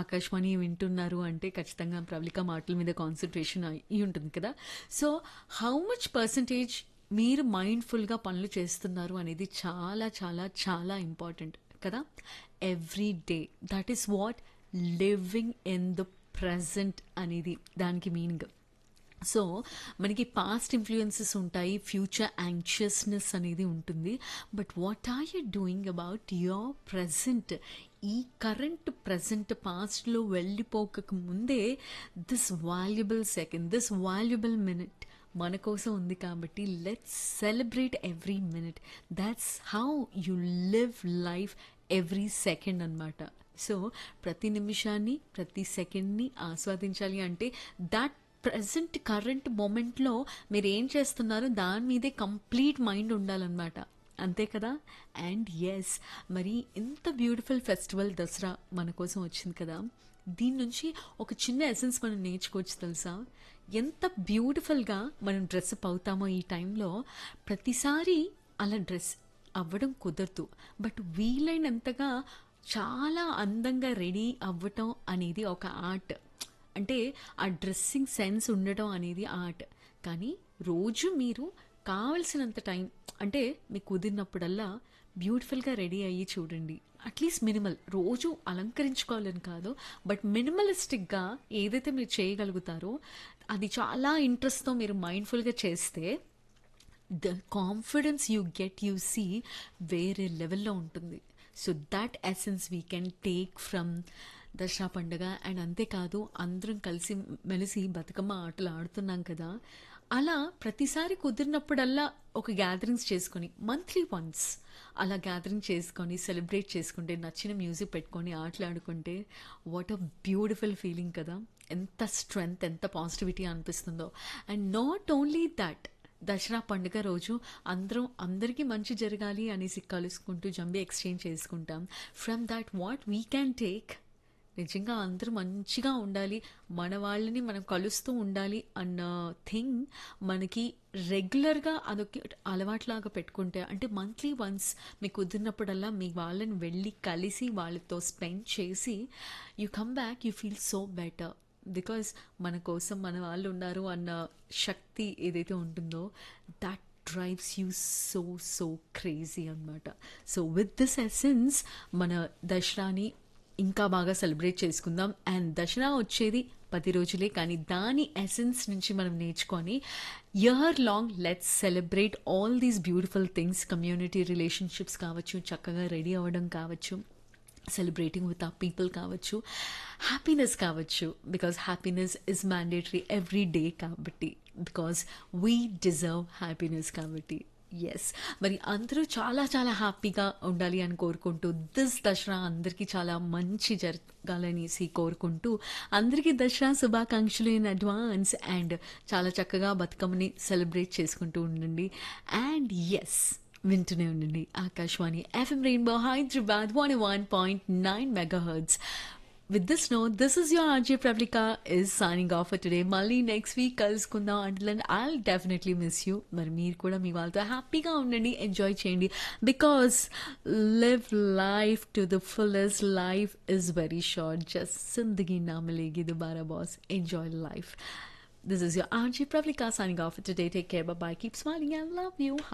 ఆకాశవాణి వింటున్నారు అంటే ఖచ్చితంగా ప్రవళిక మాటల మీద కాన్సన్ట్రేషన్ అయి ఉంటుంది కదా సో హౌ మచ్ పర్సంటేజ్ మీరు మైండ్ఫుల్గా పనులు చేస్తున్నారు అనేది చాలా చాలా చాలా ఇంపార్టెంట్ కదా every day that is what living in the present అనేది దానికి మీనింగ్ సో మనకి పాస్ట్ ఇన్ఫ్లుయెన్సెస్ ఉంటాయి ఫ్యూచర్ యాంగ్షియస్నెస్ అనేది ఉంటుంది but what are you doing about your present ఈ కరెంట్ ప్రజెంట్ పాస్ట్లో వెళ్ళిపోక ముందే this valuable second this valuable minute మన కోసం ఉంది కాబట్టి let's celebrate every minute that's how you live life every second అనమాట సో ప్రతి నిమిషాన్ని ప్రతి సెకండ్ని ఆస్వాదించాలి అంటే దట్ ప్రజెంట్ కరెంట్ మూమెంట్లో మీరు ఏం చేస్తున్నారో దాని మీదే కంప్లీట్ మైండ్ ఉండాలన్నమాట అంతే కదా అండ్ ఎస్ మరి ఇంత బ్యూటిఫుల్ ఫెస్టివల్ దసరా మన కోసం వచ్చింది కదా దీని నుంచి ఒక చిన్న ఎసెన్స్ మనం నేర్చుకోవచ్చు తెలుసా ఎంత బ్యూటిఫుల్గా మనం డ్రెస్అప్ అవుతామో ఈ టైంలో ప్రతిసారి అలా డ్రెస్ అవ్వడం కుదరదు బట్ వీలైనంతగా చాలా అందంగా రెడీ అవ్వటం అనేది ఒక ఆర్ట్ అంటే ఆ డ్రెస్సింగ్ సెన్స్ ఉండటం అనేది ఆర్ట్ కానీ రోజు మీరు కావలసినంత టైం అంటే మీకు కుదిరినప్పుడల్లా బ్యూటిఫుల్గా రెడీ అయ్యి చూడండి అట్లీస్ట్ మినిమల్ రోజు అలంకరించుకోవాలని కాదు బట్ మినిమలిస్టిక్గా ఏదైతే మీరు చేయగలుగుతారో అది చాలా ఇంట్రెస్ట్తో మీరు మైండ్ఫుల్గా చేస్తే the confidence you get you see వేరే లెవెల్లో ఉంటుంది so that essence we can take from Dasara పండుగ అండ్ అంతేకాదు అందరం కలిసి మెలిసి బతుకమ్మ ఆటలు ఆడుతున్నాం కదా అలా ప్రతిసారి కుదిరినప్పుడల్లా ఒక గ్యాదరింగ్స్ చేసుకొని మంత్లీ వన్స్ అలా గ్యాదరింగ్ చేసుకొని సెలబ్రేట్ చేసుకుంటే నచ్చిన మ్యూజిక్ పెట్టుకొని ఆటలు ఆడుకుంటే వాట్ అ బ్యూటిఫుల్ ఫీలింగ్ కదా ఎంత స్ట్రెంగ్త్ ఎంత పాజిటివిటీ అనిపిస్తుందో and not only that Dasara పండుగ రోజు అందరం అందరికీ మంచి జరగాలి అనేసి కలుసుకుంటూ జంబీ ఎక్స్చేంజ్ చేసుకుంటాం from that what we can take నిజంగా అందరూ మంచిగా ఉండాలి మన వాళ్ళని మనం కలుస్తూ ఉండాలి అన్న థింగ్ మనకి రెగ్యులర్గా అదొక అలవాట్లాగా పెట్టుకుంటే అంటే మంత్లీ వన్స్ మీకు కుదిరినప్పుడల్లా మీ వాళ్ళని వెళ్ళి కలిసి వాళ్ళతో స్పెండ్ చేసి you come back you feel so better because మన కోసం మన వాళ్ళు ఉన్నారు అన్న శక్తి ఏదైతే ఉంటుందో that drives you so so crazy అనమాట సో విత్ దిస్ ఎసెన్స్ మన దసరాని ఇంకా బాగా సెలబ్రేట్ చేసుకుందాం అండ్ దసరా వచ్చేది పది రోజులే కానీ దాని ఎసెన్స్ నుంచి మనం నేర్చుకొని year long let's celebrate all these beautiful things community relationships కావచ్చు చక్కగా రెడీ అవ్వడం కావచ్చు సెలబ్రేటింగ్ విత్ ఆ పీపుల్ కావచ్చు హ్యాపీనెస్ కావచ్చు because happiness is mandatory every day కాబట్టి బికాస్ వీ డిజర్వ్ హ్యాపీనెస్ కాబట్టి ఎస్ మరి అందరూ చాలా చాలా హ్యాపీగా ఉండాలి అని కోరుకుంటూ దిస్ దసరా అందరికీ చాలా మంచి జరగాలనేసి కోరుకుంటూ అందరికీ దసరా శుభాకాంక్షలు ఇన్ అడ్వాన్స్ అండ్ చాలా చక్కగా బతుకమ్మని సెలబ్రేట్ చేసుకుంటూ ఉండండి అండ్ ఎస్ వింటూనే ఉండండి Akashvani FM rainbow Hyderabad one one point nine megahertz With this note, this is your RJ Pravlika is signing off for today. మళ్ళీ నెక్స్ట్ వీక్ కలుసుకుందాం అంటే ఐల్ డెఫినెట్లీ మిస్ యూ మరి మీరు కూడా మీ వాళ్ళతో హ్యాపీగా ఉండండి ఎంజాయ్ చేయండి because live life to the fullest life is very short just Zindagi Na Milegi Dobara boss enjoy life This is your RJ Pravlika signing off for today. Take care. Bye bye. Keep smiling and love you.